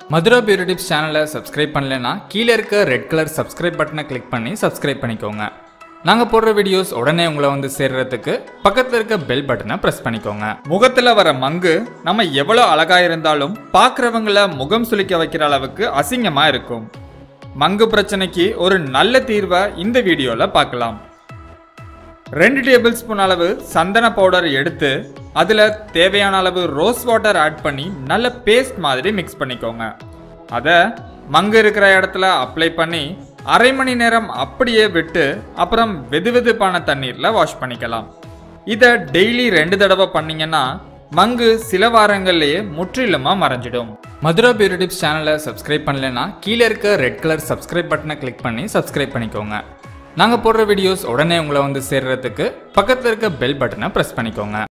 Mathura beauty tips சேனலை subscribe பண்ணலைன்னா கீழே இருக்க ரெட் கலர் சப்ஸ்கிரைப் பட்டனை கிளிக் பண்ணி சப்ஸ்கிரைப் பண்ணிக்கோங்க நாங்கள் போடுற வீடியோஸ் உடனே உங்களை வந்து சேர்றதுக்கு பக்கத்தில் இருக்க பெல் பட்டனை ப்ரெஸ் பண்ணிக்கோங்க முகத்துல வர மங்கு நம்ம எவ்வளோ அழகா இருந்தாலும் பார்க்குறவங்கள முகம் சுளிக்க வைக்கிற அளவுக்கு அசிங்கமா இருக்கும் மங்கு பிரச்சனைக்கு ஒரு நல்ல தீர்வை இந்த வீடியோல பார்க்கலாம் ரெண்டு டேபிள் ஸ்பூன் அளவு சந்தன பவுடர் எடுத்து அதில் தேவையான அளவு ரோஸ் வாட்டர் ஆட் பண்ணி நல்ல பேஸ்ட் மாதிரி மிக்ஸ் பண்ணிக்கோங்க அதை மங்கு இருக்கிற இடத்துல அப்ளை பண்ணி அரை மணி நேரம் அப்படியே விட்டு அப்புறம் வெது வெதுப்பான தண்ணீரில் வாஷ் பண்ணிக்கலாம் இதை டெய்லி ரெண்டு தடவை பண்ணீங்கன்னா மங்கு சில வாரங்கள்லேயே முற்றிலுமாக மறைஞ்சிடும் மதுரா பியூட்டி டிப்ஸ் சேனலை சப்ஸ்கிரைப் பண்ணலைன்னா கீழே இருக்க ரெட் கலர் சப்ஸ்கிரைப் பட்டனை கிளிக் பண்ணி சப்ஸ்கிரைப் பண்ணிக்கோங்க நாங்கள் போடுற வீடியோஸ் உடனே உங்களை வந்து சேர்றதுக்கு பக்கத்தில் இருக்க பெல் பட்டனை ப்ரெஸ் பண்ணிக்கோங்க